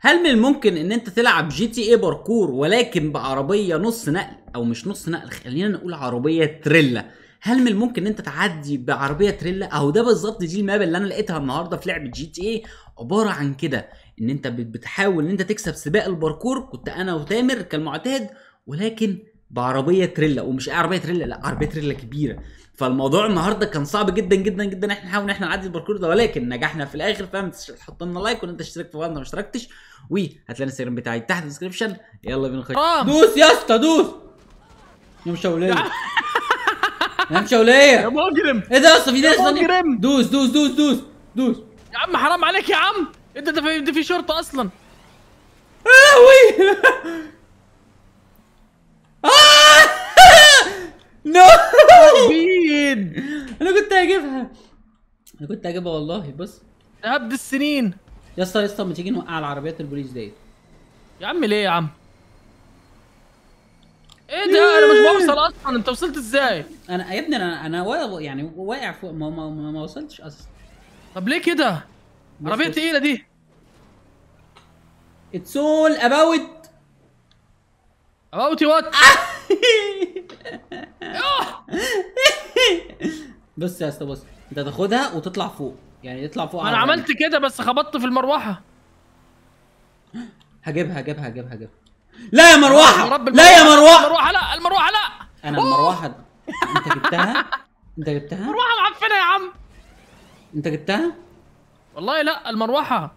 هل من الممكن ان انت تلعب جي تي اي باركور ولكن بعربيه نص نقل او مش نص نقل خلينا نقول عربيه تريلا هل من الممكن ان انت تعدي بعربيه تريلا اهو ده بالظبط دي الماب اللي انا لقيتها النهارده في لعبه جي تي اي عباره عن كده ان انت بت- بتحاول ان انت تكسب سباق الباركور كنت انا وتامر كالمعتاد ولكن بعربيه تريلا ومش اي عربيه تريلا لا عربيه تريلا كبيره فالموضوع النهارده كان صعب جدا جدا جدا احنا نحاول ان احنا نعدي الباركور ده ولكن نجحنا في الاخر فاهم تحط لنا لايك وان انت اشتركت في القناه ما اشتركتش وهتلاقي الانستجرام بتاعي تحت الديسكربشن يلا بينا نخش حرام. دوس يا اسطى دوس يا مشاوليه يا يا مشاوليه مجرم ايه ده يا اسطى في ناس يا ثانيه مجرم. دوس دوس دوس دوس دوس يا عم حرام عليك يا عم انت ده في, ده في شرطه اصلا اوي نو بيد انا كنت هجيبها انا كنت هجيبها والله بص هبد السنين يا اسطى يا اسطى ما تيجي نوقع العربيات البوليس ديت يا عم ليه يا عم ايه ده انا مش بوصل اصلا انت وصلت ازاي انا يا ابني انا انا وا- يعني واقع فوق ما, ما, ما, ما وصلتش اصلا طب ليه كده بص- عربيه بص. تقيله دي اتس اول اباوت ابوتي وات بص يا اسطى بص انت تاخدها وتطلع فوق يعني تطلع فوق ما انا على عملت كده بس خبطت في المروحه هجيبها هجيبها هجيبها هجيبها لا يا مروحه يا رب لا يا المروحة- مروحه المروحه لا المروحه لا انا المروحه انت جبتها انت جبتها المروحه معفنه يا عم انت جبتها والله لا المروحه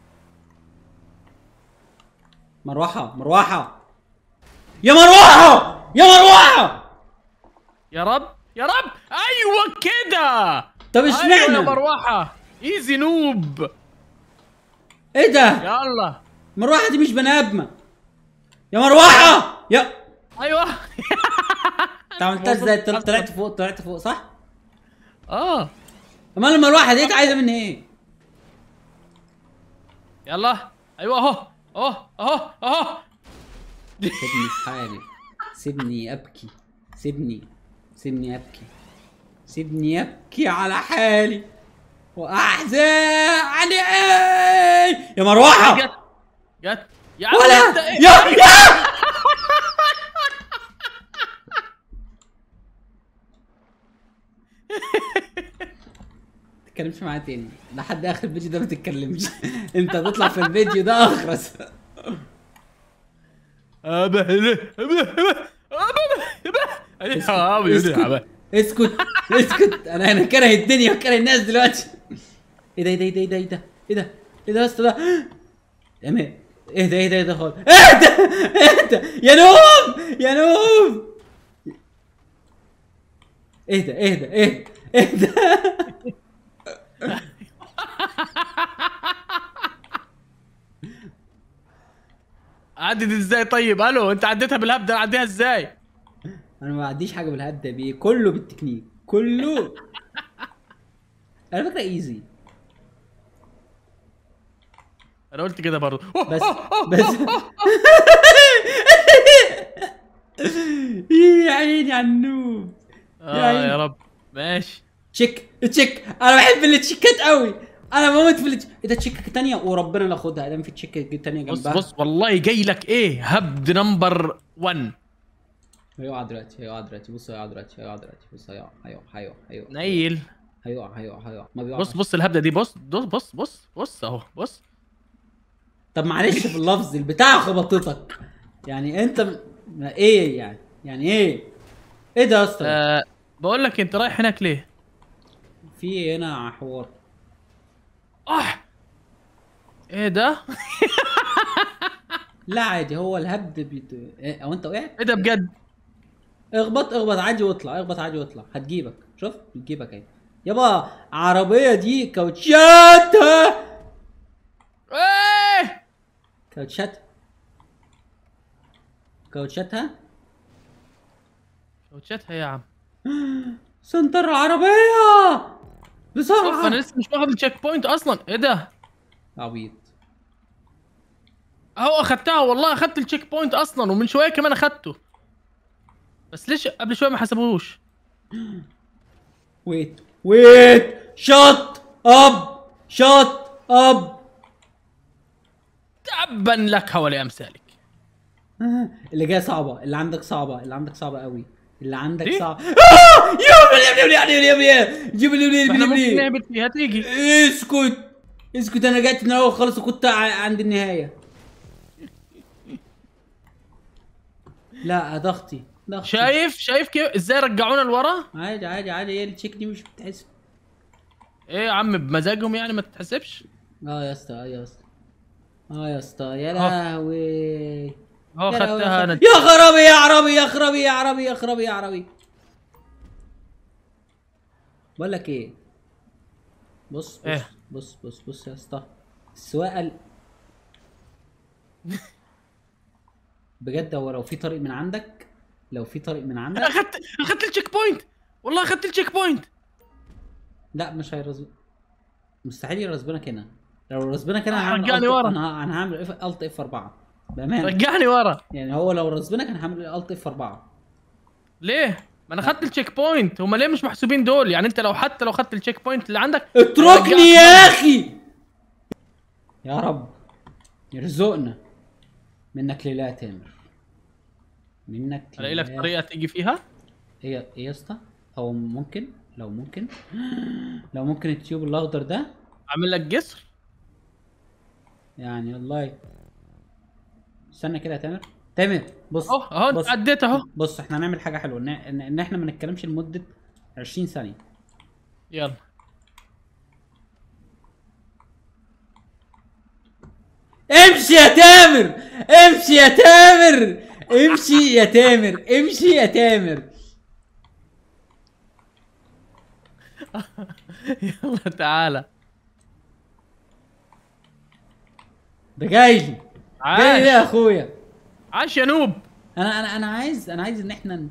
مروحه مروحه يا مروحه يا مروحه يا رب يا رب ايوه كده طب ايوه يا اشمعنى مروحه ايزي نوب ايه ده يلا مروحه دي مش بني ادمه يا مروحه يا ايوه انت عملتها ازاي طلعت طلعت فوق طلعت فوق صح اه امال المروحه دي عايزه مني ايه يلا ايوه اهو اهو اهو اهو سيبني في حالي سيبني ابكي سيبني سيبني ابكي سيبني ابكي على حالي واحزن على ايه يا مروحه جت جت يا عم ولا انت ايه يا يا تتكلمش معايا تاني لحد اخر الفيديو ده ما تتكلمش انت هتطلع في الفيديو ده اخرس أبه أبه أبه أبه اسكت اسكت اسكت انا انا كاره الدنيا وكاره الناس دلوقتي ايه ده ايه ده ايه ده ايه ده ايه ده ايه ده يا اسطى ده تمام ايه ده ايه ده ايه ده خالص ايه ده ايه ده يا نوم يا نوم ايه ده ايه ده ايه ايه ده عدت ازاي طيب الو انت عديتها بالهبده انا عديها ازاي انا ما عنديش حاجه بالهبده بيه كله بالتكنيك كله على فكره ايزي انا قلت كده برضه بس بس يا عيني على النوب آه يا رب ماشي تشيك تشيك انا بحب التشيكات قوي انا بموت في التش... ايه ده تشيك تانية وربنا لا اخدها دام في تشيك تانية بص جنبها بص والله جاي لك ايه هبد نمبر 1 هيقع دلوقتي هيقع دلوقتي بص هيقع دلوقتي هيقع دلوقتي بص هيقع هيقع هيقع هيقع نيل هيقع هيقع هيقع ما بيقعش بص بص الهبده دي بص بص بص بص بص اهو بص طب معلش في اللفظ البتاع خبطتك يعني انت م- ما ايه يعني يعني ايه ايه ده يا اسطى آه بقول لك انت رايح هناك ليه في هنا حوار اه ايه ده لا عادي هو الهبد بيت... إيه او انت وقعت ايه ده بجد اخبط اخبط عادي واطلع اخبط عادي واطلع هتجيبك شوف بتجيبك اهي يابا عربية دي كاوتشاتها ايه كاوتشات كاوتشاتها كوتشاتها يا عم سنتر العربية اوف بسرعة انا لسه مش واخد التشيك بوينت اصلا ايه ده عبيط اهو اخدتها والله اخدت التشيك بوينت اصلا ومن شويه كمان اخدته بس ليش قبل شويه ما حسبوهوش ويت ويت شوت اب شوت اب تبا لك ولامثالك اللي جايه صعبه اللي عندك صعبه اللي عندك صعبه قوي اللي عندك ليه؟ صعبه آه! يا ابني يا ابني يا ابني يا ابني جيب لي يا احنا ابني ممكن يا ابني نهبط فيها تيجي اسكت اسكت انا جيت من الاول خالص وكنت ع- عند النهايه لا ضغطي ضغطي شايف شايف كيف ازاي رجعونا لورا عادي عادي عادي هي التشيك دي مش بتحسب ايه يا عم بمزاجهم يعني ما تتحسبش اه يا اسطى اه يا اسطى اه يا اسطى يا آه. لهوي هو يا لهوي خدتها يا انا خ- يا خرابي يا عربي يا خرابي يا عربي يا خرابي يا عربي بقول لك ايه بص بص إيه؟ بص بص بص يا اسطى السواقه ال... بجد هو لو في طريق من عندك لو في طريق من انا عندك اخدت اخدت التشيك بوينت والله اخدت التشيك بوينت لا مش هيرز مستحيل يرزبنك هنا لو رزبنك هنا هعمل رجعني Alt- ورا. انا انا هعمل اف الت اف 4 بامانه رجعني ورا يعني هو لو رزبنك انا هعمل الت اف 4 ليه ما انا اخدت التشيك بوينت هم ليه مش محسوبين دول يعني انت لو حتى لو اخدت التشيك بوينت اللي عندك اتركني يا اخي يا رب يرزقنا منك لله يا تامر منك الاقي لك لله. طريقه تيجي فيها ايه ايه يا اسطى هو ممكن لو ممكن لو ممكن التيوب الاخضر ده اعمل لك جسر يعني والله استنى كده يا تامر تامر بص اهو اهو انت بص. عديت اهو بص احنا هنعمل حاجه حلوه ان, ان, ان احنا ما نتكلمش لمده 20 ثانيه يلا امشي يا تامر امشي يا تامر امشي يا تامر امشي يا تامر يلا تعالى ده جاي لي جاي لي عاش يا اخويا عاش يا نوب انا انا انا عايز انا عايز ان احنا ن...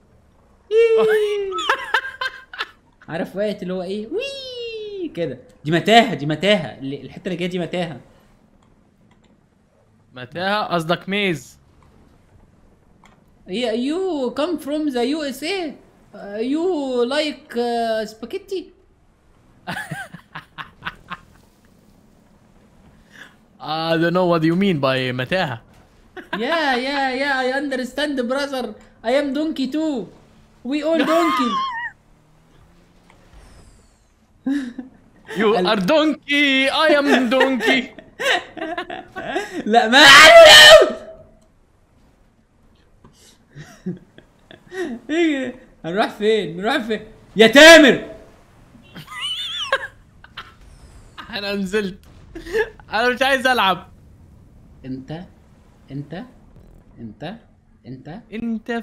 عارف وقت اللي هو ايه وي كده دي متاهه دي متاهه اللي- الحته اللي جايه دي متاهه متاهه قصدك ميز هي يو كم فروم ذا يو اس اي يو لايك سباكيتي I don't know what you mean by متاهه Yeah, yeah, yeah, I understand, brother. I am donkey too. We all donkey. You are donkey I am donkey لا ما أعلم. إيه؟ هنروح فين؟ نروح فين؟ يا تامر! انا نزلت انا مش عايز العب انت انت انت انت انت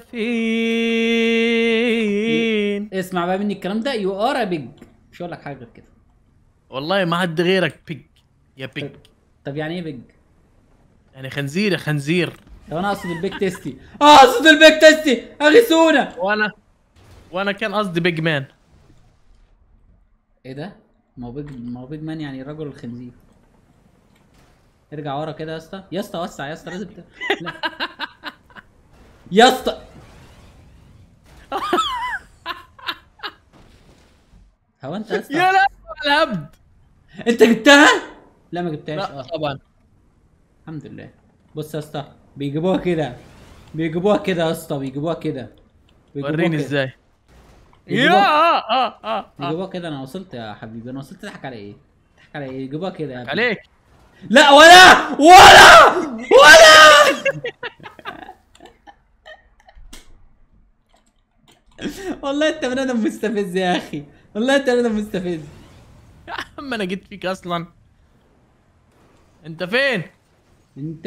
فين اسمع بقى مني الكلام ده يو ار بيج مش هقول لك حاجه غير كده والله ما حد غيرك بيج يا بيج طب يعني ايه بيج؟ يعني خنزير يا خنزير طب انا اقصد البيج تيستي اقصد البيج تيستي اغيثونا وانا وانا كان قصدي بيج مان ايه ده؟ ما هو بيج ما هو بيج مان يعني رجل الخنزير ارجع ورا كده يا اسطى يا اسطى وسع يا اسطى لازم ت... لا. يا اسطى هو انت يا يا اسطى لا الهبد انت جبتها؟ لا ما جبتهاش لا اه طبعا الحمد لله بص يا اسطى بيجيبوها كده بيجيبوها كده يا اسطى بيجيبوها كده بيجيبوها وريني كده. ازاي يا يجيبوها اه اه اه, آه. يجيبوها كده انا وصلت يا حبيبي انا وصلت تضحك على ايه؟ تضحك على ايه؟ يجيبوها كده يا ابني. عليك لا ولا ولا ولا والله انت بني ادم مستفز يا اخي والله انت بني ادم مستفز يا عم انا جيت فيك اصلا انت فين انت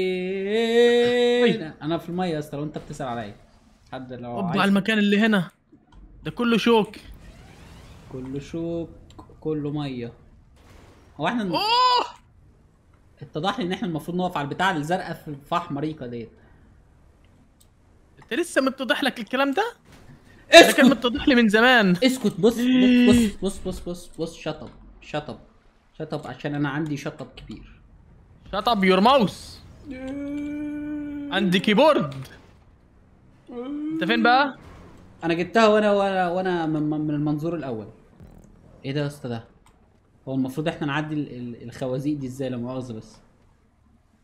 فين انا في الميه يا اسطى لو انت بتسال عليا حد لو اوبا على عايز المكان اللي هنا ده كله شوك كله شوك كله ميه هو احنا اوه اتضح لي ان احنا المفروض نقف على البتاع الزرقاء في فحم مريقه ديت انت لسه متضح لك الكلام ده ده كان اسكت متضح لي من زمان اسكت بص بص بص بص بص بص شطب شطب شطب عشان انا عندي شطب كبير شات اب يور ماوس عندي كيبورد انت فين بقى انا جبتها وانا وانا وانا من, من المنظور الاول ايه ده يا اسطى ده هو المفروض احنا نعدي ال- ال- الخوازيق دي ازاي لا مؤاخذه بس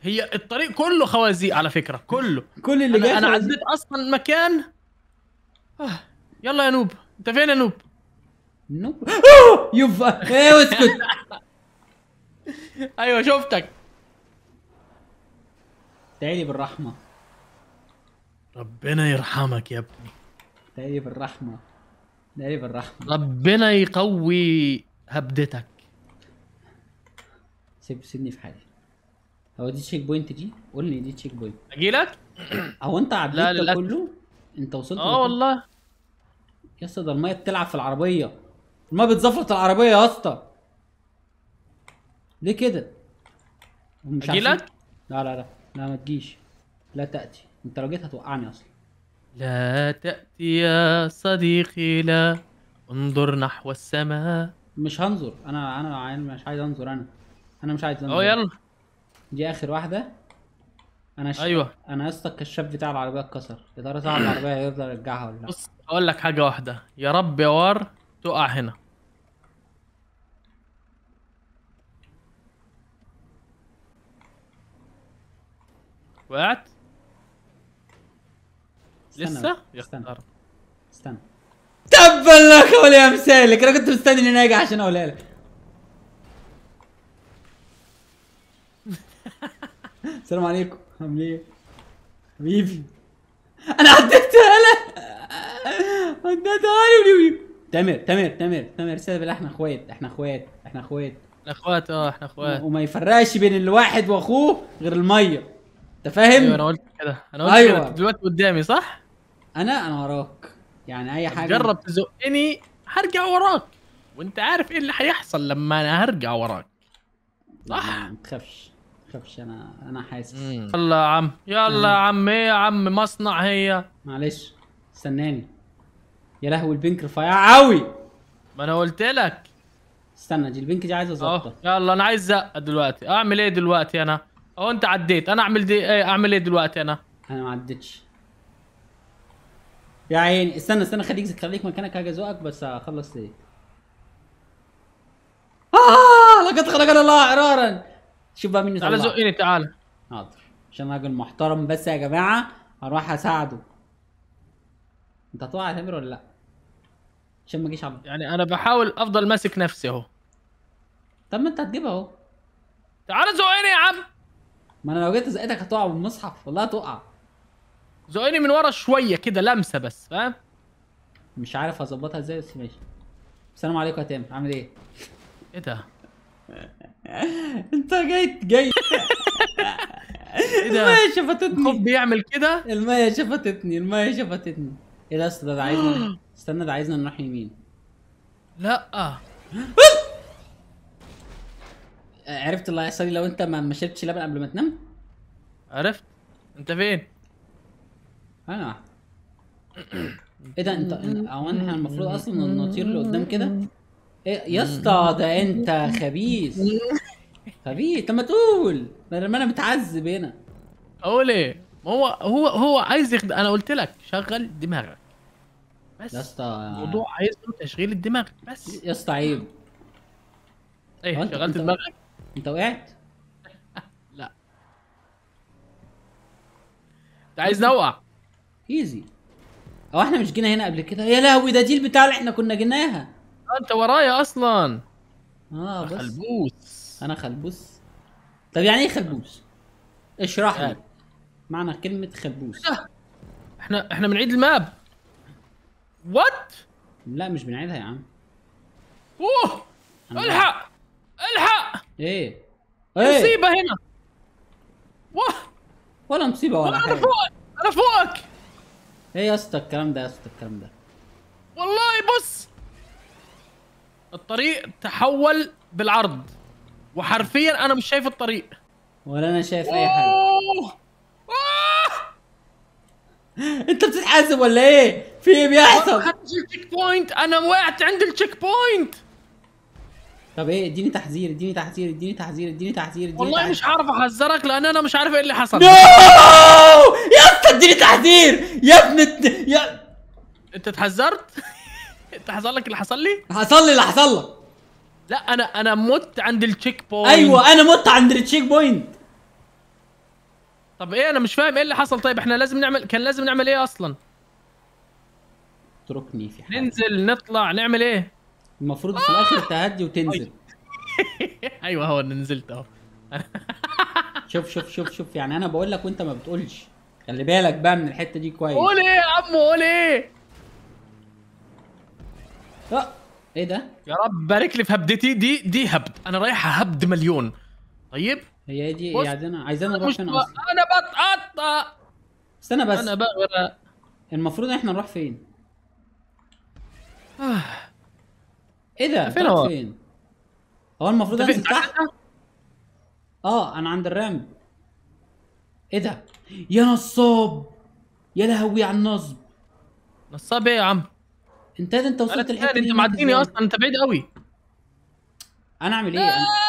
هي الطريق كله خوازيق على فكره كله كل اللي جاي انا, أنا خلاص. عديت اصلا مكان آه. يلا يا نوب انت فين يا نوب نوب أوه! يبا ايه اسكت ايوه شفتك تعالي بالرحمه ربنا يرحمك يا ابني تعالي بالرحمه تعالي بالرحمه ربنا يقوي هبدتك سيب سيبني في حالي هو دي تشيك بوينت دي قول لي دي تشيك بوينت اجي لك هو انت عديت لا، ده للأسف. كله انت وصلت اه لكل- والله يا اسطى ده الميه بتلعب في العربيه الميه بتزفلط العربيه يا اسطى ليه كده مش أجي عارفين- لك؟ لا لا لا لا ما تجيش لا تاتي انت لو جيت هتوقعني اصلا لا تأتي يا صديقي لا انظر نحو السماء مش هنظر انا انا عايز- مش عايز انظر انا انا مش عايز انظر اه يلا دي اخر واحده انا ش... ايوه انا يا اسطى الكشاف بتاع العربيه اتكسر يا ترى صاحب العربيه هيقدر يرجعها ولا لا بص اقول لك حاجه واحده يا رب يا وار تقع هنا وقعت استنى لسه بقى، يا استنى خساره استنى تبا لك ولا يا مسالك انا كنت مستني اني اجي عشان اقولها لك السلام عليكم عاملين ايه حبيبي انا عديتها لك عديتها لي تامر تامر تامر تامر سيد بالله احنا اخوات احنا اخوات احنا اخوات احنا اخوات اه احنا اخوات وما يفرقش بين الواحد واخوه غير الميه انت فاهم ايوه انا قلت كده انا قلت أيوة. كده أنت دلوقتي قدامي صح؟ انا انا وراك يعني اي حاجه جرب تزقني هرجع وراك وانت عارف ايه اللي هيحصل لما انا هرجع وراك صح؟ ما تخافش ما تخافش انا انا حاسس يلا يا عم يلا يا عم ايه يا عم مصنع هي معلش استناني يا لهوي البنك رفيع قوي ما انا قلت لك استنى دي البنك دي عايزه اهو ظبطه يلا انا عايز زقه دلوقتي اعمل ايه دلوقتي انا اهو انت عديت انا اعمل دي ايه اعمل ايه دلوقتي انا انا ما عدتش يا عيني استنى استنى خليك خليك مكانك هاجي ازوقك بس اخلص ايه اه لقد خلقنا الله اعرارا شوف بقى مين تعال يطلع زقني تعال حاضر عشان راجل محترم بس يا جماعه هروح اساعده انت هتقع يا تامر ولا لا عشان ما اجيش على يعني انا بحاول افضل ماسك نفسي اهو طب ما انت هتجيبها اهو تعال زقني يا عم ما انا لو جيت زقتك هتقع بالمصحف والله هتقع زقني من ورا شويه كده لمسه بس فاهم مش عارف هظبطها ازاي بس ماشي السلام عليكم يا تامر عامل ايه ايه ده انت جاي جاي ايه ده المية الخوف شفتتني بيعمل كده المية شفتتني المية شفتتني ايه ده يا اسطى ده ده عايزنا استنى ده عايزنا نروح يمين لا عرفت اللي هيحصل لي لو انت ما ما شربتش لبن قبل ما تنام عرفت انت فين انا واحد ايه ده انت انت- او احنا المفروض اصلا نطير لقدام كده ايه يا اسطى ده انت خبيث خبيث طب ما تقول بدل ما انا متعذب هنا اقول ايه ما هو هو هو عايز يخد... انا قلت لك شغل دماغك بس يا اسطى الموضوع عايز له تشغيل الدماغ بس يا اسطى عيب هو ايه انت- شغلت انت- دماغك انت وقعت لا انت عايز نوقع ايزي او احنا مش جينا هنا قبل كده يا لهوي ده دي البتاع اللي احنا كنا جيناها آه، انت ورايا اصلا اه بس خلبوس انا خلبوس طب يعني ايه خلبوس اشرح لي يعني. معنى كلمة خلبوس احنا احنا بنعيد الماب وات لا مش بنعيدها يا عم اوه أنا الحق الحق ايه ايه مصيبه هنا واه ولا مصيبة ولا انا حاجة فوقك انا فوقك ايه يا اسطى الكلام ده يا اسطى الكلام ده والله بص الطريق تحول بالعرض وحرفيا انا مش شايف الطريق ولا انا شايف اي حاجة أوه. آه. انت بتتحاسب ولا ايه في ايه ما بيحصل خدتش التشيك بوينت انا وقعت عند التشيك بوينت طب ايه اديني تحذير اديني تحذير اديني تحذير اديني تحذير اديني والله تحذير. مش عارف احذرك لان انا مش عارف ايه اللي حصل نو يا اسطى اديني تحذير يا ابن الت... يا انت اتحذرت انت حصل لك اللي حصل لي حصل لي اللي حصل لك لا انا انا مت عند التشيك بوينت ايوه انا مت عند التشيك بوينت طب ايه انا مش فاهم ايه اللي حصل طيب احنا لازم نعمل كان لازم نعمل ايه اصلا اتركني في حالي ننزل نطلع نعمل ايه المفروض في الاخر تهدي وتنزل ايوه هو انا نزلت اهو شوف شوف شوف شوف يعني انا بقول لك وانت ما بتقولش خلي بالك بقى من الحته دي كويس قول ايه يا عم قول ايه اه ايه ده يا رب بارك لي في هبدتي دي دي هبد انا رايح هبد مليون طيب هي دي بص، عايزانا عايزانا نروح مش فين ب... اصلا انا بتقطع استنى بس انا بغرق المفروض احنا نروح فين آه. ايه ده فين نروح هو؟ فين هو المفروض انت انزل فين تحت اه انا عند الرامب ايه ده يا نصاب يا لهوي على النصب نصاب ايه يا عم انت ده انت انا وصلت الحته الثاني دي انت معديني إزاي؟ اصلا انت بعيد قوي انا اعمل ايه انا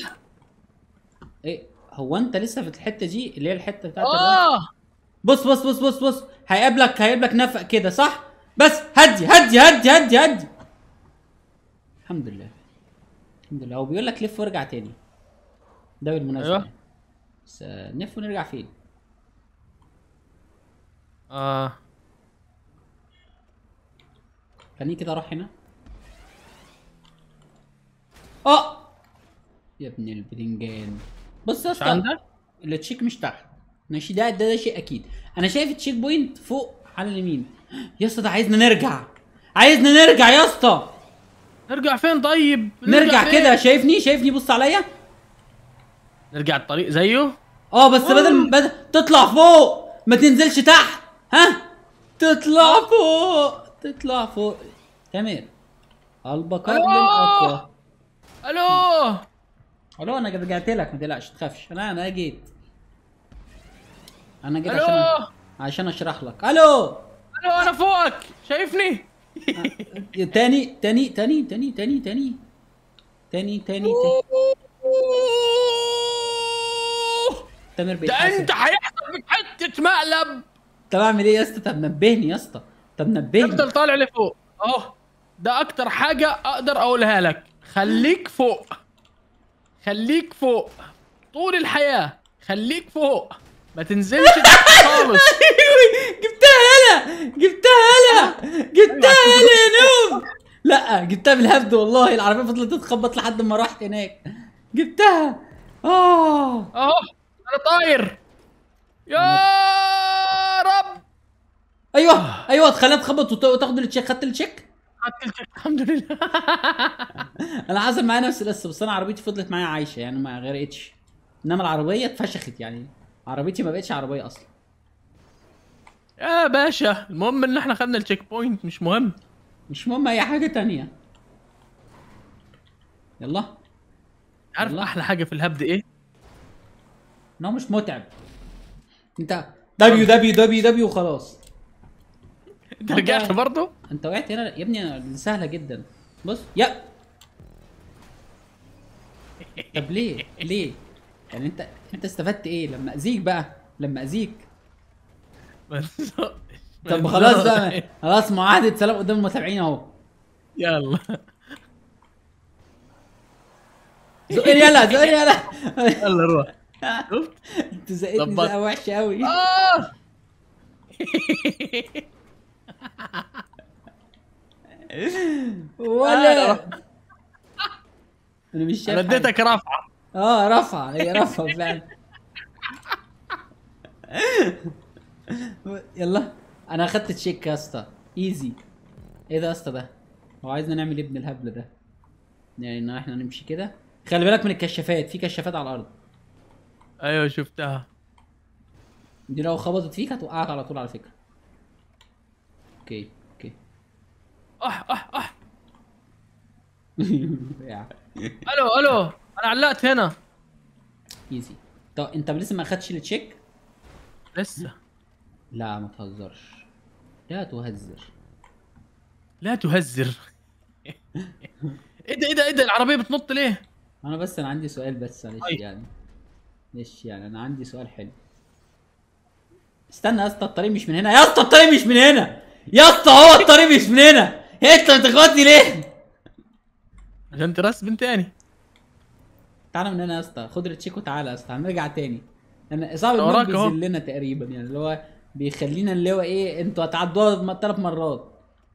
ايه هو انت لسه في الحته دي اللي هي الحته بتاعت الرامب اه بص بص بص بص بص هيقابلك هيقابلك نفق كده صح بس هدي هدي هدي هدي هدي الحمد لله الحمد لله هو بيقول لك لف وارجع تاني ده بالمناسبه أيوة. يعني. بس آه، نلف ونرجع فين اه خليني كده اروح هنا اه يا ابن البتنجان بص يا مش اسطى عندك التشيك مش تحت ماشي ده ده, ده شيء اكيد انا شايف التشيك بوينت فوق على اليمين يا اسطى ده عايزنا نرجع عايزنا نرجع يا اسطى نرجع فين طيب نرجع فين؟ كده شايفني شايفني بص عليا نرجع الطريق زيه اه بس بدل بدل تطلع فوق ما تنزلش تحت ها تطلع فوق تطلع فوق تمام البقاء أيوة. للاقوى الو الو انا رجعت لك ما تقلقش تخافش انا انا جيت انا جيت عشان الو عشان اشرح لك الو الو انا فوقك شايفني تاني تاني تاني تاني تاني تاني تاني تاني تاني تامر ده بيتحاسب انت هيحصل بك حته مقلب طب اعمل ايه يا اسطى طب نبهني يا اسطى طب نبهني افضل طالع لفوق اهو ده اكتر حاجه اقدر اقولها لك خليك فوق خليك فوق طول الحياه خليك فوق ما تنزلش تحت خالص جبتها هلا جبتها هلا جبتها هلا يا نوم لا جبتها بالهبد والله العربيه فضلت تتخبط لحد ما رحت هناك جبتها اه اهو انا طاير يا رب ايوه ايوه تخليها تخبط وت- وتاخد التشيك خدت التشيك خدت التشيك الحمد لله انا حصل معايا نفس القصه بس انا عربيتي فضلت معايا عايشه يعني ما غرقتش انما العربيه اتفشخت يعني عربيتي ما بقتش عربيه اصلا يا باشا المهم ان احنا خدنا التشيك بوينت مش مهم مش مهم اي حاجه تانية يلا عارف والله. احلى حاجه في الهبد ايه ان هو مش متعب انت دبليو دبليو دبليو دبليو وخلاص انت رجعت برضه انت وقعت هنا يا ابني دي سهله جدا بص يا طب ليه ليه يعني انت انت استفدت ايه لما اذيك بقى لما اذيك طب خلاص بقى خلاص معاهده سلام قدام المتابعين اهو يلا زقني يلا زقني يلا يلا روح شفت انت زقتني ظبط. زقه وحشه قوي آه. ولا أنا انا مش شايف انا حاجة. اديتك رفعه اه رفع هي رفع فعلا يلا انا اخدت تشيك يا اسطى ايزي ايه ده يا اسطى ده هو عايزنا نعمل ايه ابن الهبل ده يعني ان احنا نمشي كده خلي بالك من الكشافات في كشافات على الارض ايوه شفتها دي لو خبطت فيك هتوقعك على طول على فكره اوكي اوكي اح اح اح الو الو انا علقت هنا ايزي طب انت لسه ما اخدتش التشيك لسه لا ما تهزرش لا تهزر لا تهزر ايه ده ايه ده ايه ده العربيه بتنط ليه انا بس انا عندي سؤال بس معلش أي. يعني معلش يعني انا عندي سؤال حلو استنى يا اسطى الطريق مش من هنا يا اسطى الطريق مش من هنا يا اسطى هو الطريق مش من هنا انت بتخبطني ليه عشان ترسبن تاني تعالى من هنا يا اسطى خد التشيك وتعالى يا اسطى هنرجع تاني انا صعب أنا المود وراك أهو. بيذلنا تقريبا يعني اللي هو بيخلينا اللي هو ايه انتوا هتعدوها ثلاث مرات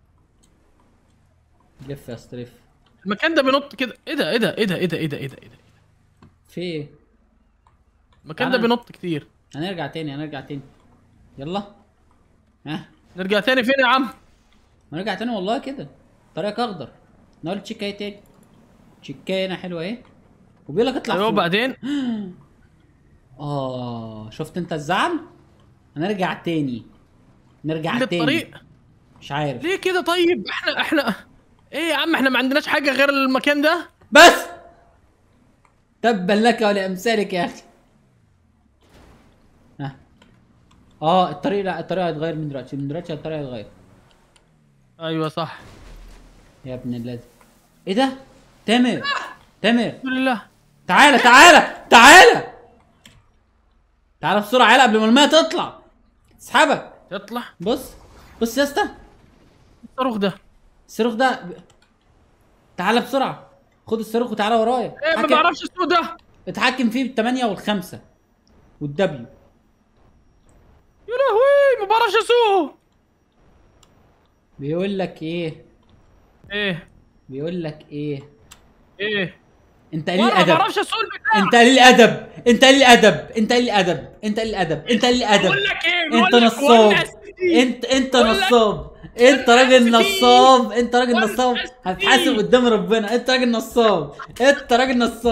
لف يا اسطى لف المكان ده بينط كده ايه ده ايه ده ايه ده ايه ده ايه ده ايه ده ايه ده في ايه المكان ده تعالى. بينط كتير هنرجع تاني هنرجع تاني يلا ها نرجع تاني فين يا عم هنرجع تاني والله كده طريقك اخضر نقول تشيكايه تاني تشيكايه هنا حلوه ايه وبيقول لك اطلع ايوه فوق. بعدين اه شفت انت الزعل هنرجع تاني نرجع اللي تاني الطريق مش عارف ليه كده طيب احنا احنا ايه يا عم احنا ما عندناش حاجه غير المكان ده بس تبا لك ولامثالك يا اخي ها اه الطريق لا الطريق هيتغير من دلوقتي من دلوقتي الطريق هيتغير ايوه صح يا ابن الذي ايه ده تامر تامر الحمد لله تعالى تعالى تعالى تعالى بسرعه يلا قبل ما الميه تطلع اسحبك تطلع بص بص يا اسطى الصاروخ ده الصاروخ ده ب- تعالى بسرعه خد الصاروخ وتعالى ورايا ايه ما اتحكم- بعرفش السوق ده اتحكم فيه بالثمانية والخمسة والدبليو يا لهوي ما بعرفش اسوق بيقول لك ايه ايه بيقول لك ايه ايه انت قليل وانا ما ادب بعرفش اسوق البتاع انت قليل ادب انت قليل ادب انت قليل ادب انت قليل ادب انت قليل ادب بقول لك ايه انت بقول لك نصاب ولا أستدي. انت انت بقول لك- نصاب انت راجل أستدي. نصاب انت راجل ولا نصاب أستدي. هتحاسب قدام ربنا انت راجل نصاب انت راجل نصاب